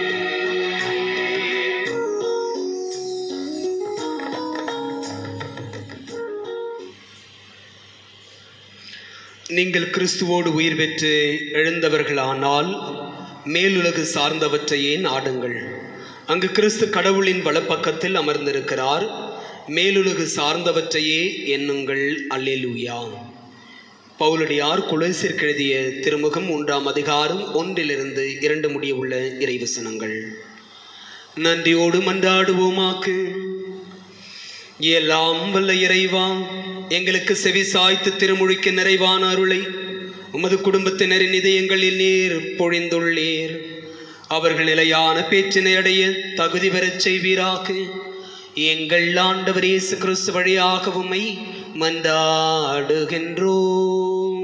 நீங்கள் கிறிஸ்துவோடு உயிர் பெற்று எழுந்தவர்களானால் மேலுலகு சார்ந்தவற்றையே நாடுங்கள் அங்கு கிறிஸ்து கடவுளின் வலப்பக்கத்தில் அமர்ந்திருக்கிறார் மேலுலகு சார்ந்தவற்றையே எண்ணுங்கள் அல்லேலூயா பவுலடியார் குலசிற்கு எழுதிய திருமுகம் மூன்றாம் அதிகாரம் ஒன்றிலிருந்து இரண்டு முடிய உள்ள இறைவசனங்கள் நன்றியோடு மன்றாடுவோமாக்கு எல்லாம் வல்ல இறைவா எங்களுக்கு செவி சாய்த்து திருமொழிக்கு நிறைவான அருளை உமது குடும்பத்தினரின் இதயங்களில் நீர் பொழிந்துள்ளீர் அவர்கள் நிலையான பேச்சினை அடைய தகுதி பெறச் செய்வீராக எங்கள் ஆண்டவர் இயேசு கிறிஸ்து வழியாக உம்மை மன்றாடுகின்றோம்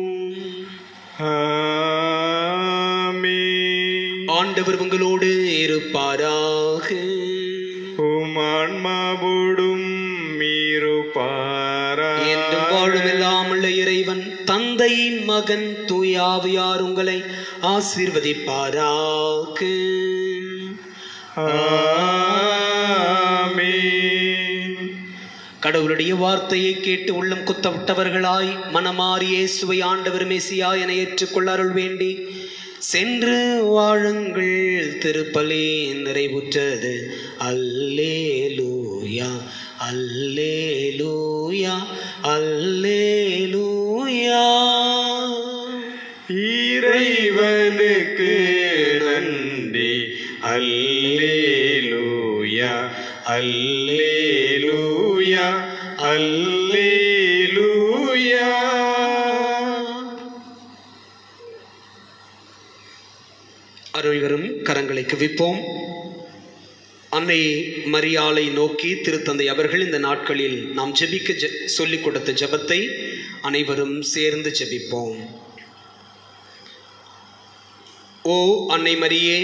ஆமென். ஆண்டவர் உங்களோடு இருப்பாராக உம் ஆன்மாவோடும் இருப்பாராக. என்றும் வாழும் இல்லாமல் இறைவன் தந்தை மகன் தூயாவியார் உங்களை ஆசீர்வதிப்பாராக ஆமென். கடவுளுடைய வார்த்தையை கேட்டு உள்ளம் குத்தவிட்டவர்களாய் மனமாறி இயேசுவை ஆண்டவர் மெசியா என ஏற்றுக்கொள்ள அருள் வேண்டி சென்று வாழுங்கள் திருப்பலி நிறைவுற்றது அல்லேலூயா அல்லேலூயா அல்லேலூயா இறைவனுக்கு நன்றி அல்லேலூயா அல்லேலூயா அல்லேலூயா அருள்வரும் கரங்களை குவிப்போம் அன்னை மரியாளை நோக்கி திருத்தந்தை அவர்கள் இந்த நாட்களில் நாம் ஜெபிக்க ஜெ சொல்லிக் கொடுத்த ஜெபத்தை அனைவரும் சேர்ந்து ஜெபிப்போம் ஓ அன்னை மரியே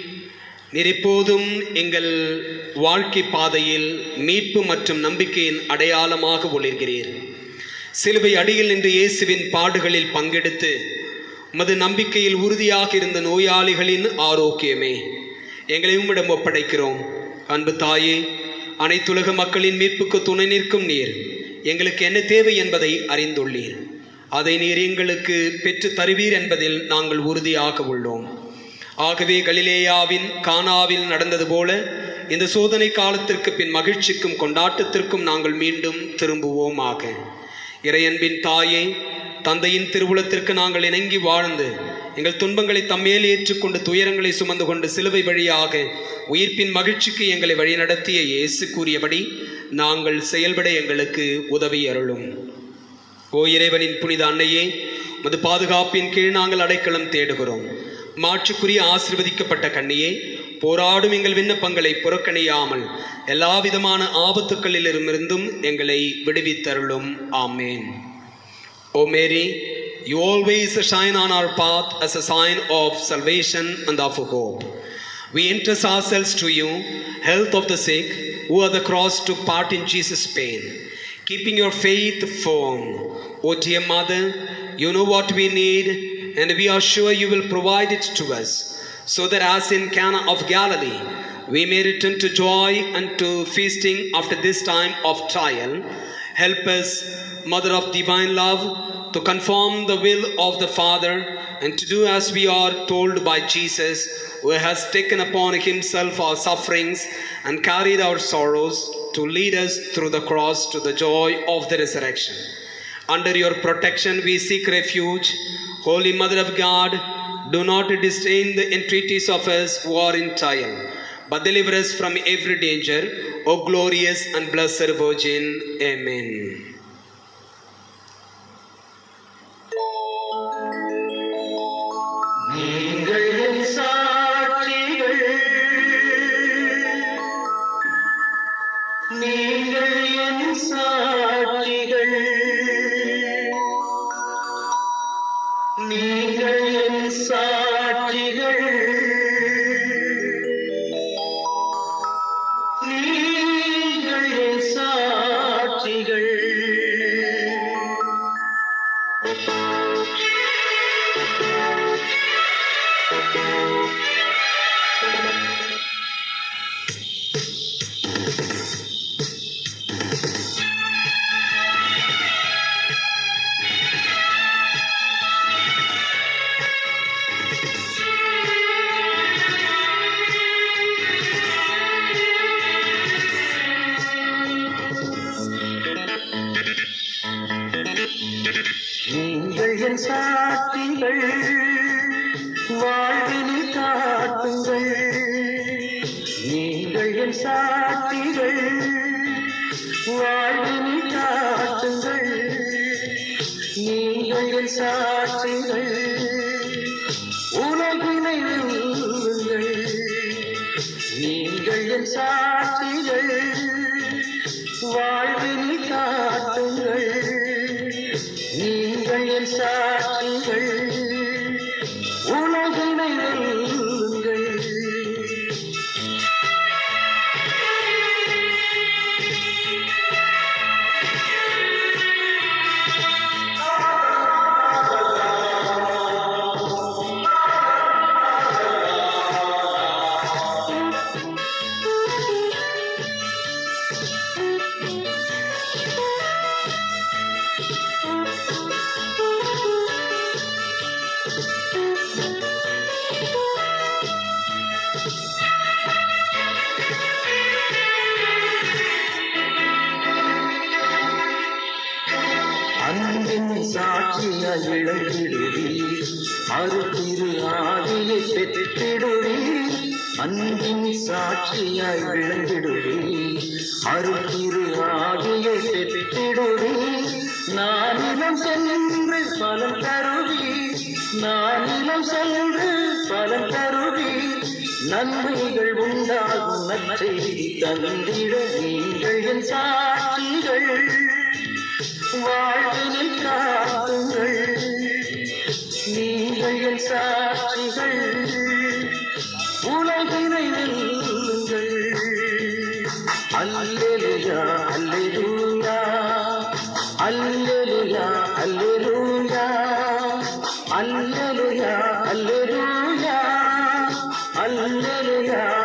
நீர் எப்போதும் எங்கள் வாழ்க்கை பாதையில் மீட்பு மற்றும் நம்பிக்கையின் அடையாளமாக ஒளிர்கிறீர் சிலுவை அடியில் நின்று இயேசுவின் பாடுகளில் பங்கெடுத்து உமது நம்பிக்கையில் உறுதியாக இருந்த நோயாளிகளின் ஆரோக்கியமே எங்களை உம்மிடம் ஒப்படைக்கிறோம் அன்பு தாயே அனைத்துலக மக்களின் மீட்புக்கு துணை நிற்கும் நீர் எங்களுக்கு என்ன தேவை என்பதை அறிந்துள்ளீர் அதை நீர் எங்களுக்கு பெற்று தருவீர் என்பதில் நாங்கள் உறுதியாக உள்ளோம் ஆகவே கலிலேயாவின் கானாவில் நடந்தது போல இந்த சோதனை காலத்திற்கு பின் மகிழ்ச்சிக்கும் கொண்டாட்டத்திற்கும் நாங்கள் மீண்டும் திரும்புவோமாக இறையன்பின் தாயே தந்தையின் திருவுளத்திற்கு நாங்கள் இணங்கி வாழ்ந்து எங்கள் துன்பங்களை தம்மேல் ஏற்றுக்கொண்டு துயரங்களை சுமந்து கொண்டு சிலுவை வழியாக உயிர்ப்பின் மகிழ்ச்சிக்கு எங்களை வழிநடத்திய இயேசு கூறியபடி நாங்கள் செயல்பட எங்களுக்கு உதவி அருளும் ஓ இறைவனின் புனித அன்னையே மது பாதுகாப்பின் கீழ் நாங்கள் அடைக்கலம் தேடுகிறோம் மாற்றுக்குரிய ஆசிர்வதிக்கப்பட்ட கண்ணியே போராடும் எங்கள் விண்ணப்பங்களை புறக்கணியாமல் எல்லா விதமான ஆபத்துக்களிலிருந்தும் எங்களை விடுவித்தருளும் ஆமேன் O Mary, you always shine on our path as a sign of salvation and of hope. We entrust ourselves to you, health of the sick, who at the cross took part in Jesus' pain, keeping your faith firm. O dear Mother, you know what we need, and we are sure you will provide it to us, so that as in Cana of Galilee, we may return to joy and to feasting after this time of trial. Help us, Mother of Divine Love, to conform the will of the Father and to do as we are told by Jesus, who has taken upon himself our sufferings and carried our sorrows to lead us through the cross to the joy of the resurrection. Under your protection we seek refuge. Holy Mother of God, do not disdain the entreaties of us who are in trial, but deliver us from every danger, O glorious and blessed Virgin. Amen. நீங்கள் என் சாட்சிகள் நீங்கள் என் சாட்சிகள் நீங்கள் என் சாட்சிகள் நீங்கள் என் சாட்சிகள் Thank நீங்கள் என் சாட்சிகள் வாழ்வினில் காட்டுங்கள் நீங்கள் என் சாட்சிகள் வாழ்வினில் காட்டுங்கள் நீங்கள் என் சாட்சிகள் உலகினை வெல்லுங்கள் நீங்கள் என் சாட்சிகள் வாழ்வினில் காட்டுங்கள் நீங்கள் என் சாட்சிகள் உலகினை வெல்லுங்கள் அன்பின் சாட்சியாய் விளங்கிடுவீர் அருத்திரு ஆவியை பெற்றிடுவீர் அன்பின் சாட்சியாய் விளங்கிடுவீர் அருத்திரு ஆவியை பெற்றிடுவீர் நானிலம் சென்று பலன் தருவீர் நானிலம் சென்று பலன் தருவீர் நன்மைகள் உண்டாகும் நற்செய்தி தந்திட நீங்கள் என் சாட்சிகள் வாழ்வினில் காத்துங்கள் நீங்கள் என் சாட்சிகள் உலகினை வெல்லுங்கள் அல்லேலுயா அல்லேலூயா அல்லேலுயா அல்லேலூயா அல்லேலுயா அல்லேலூயா அல்லேலுயா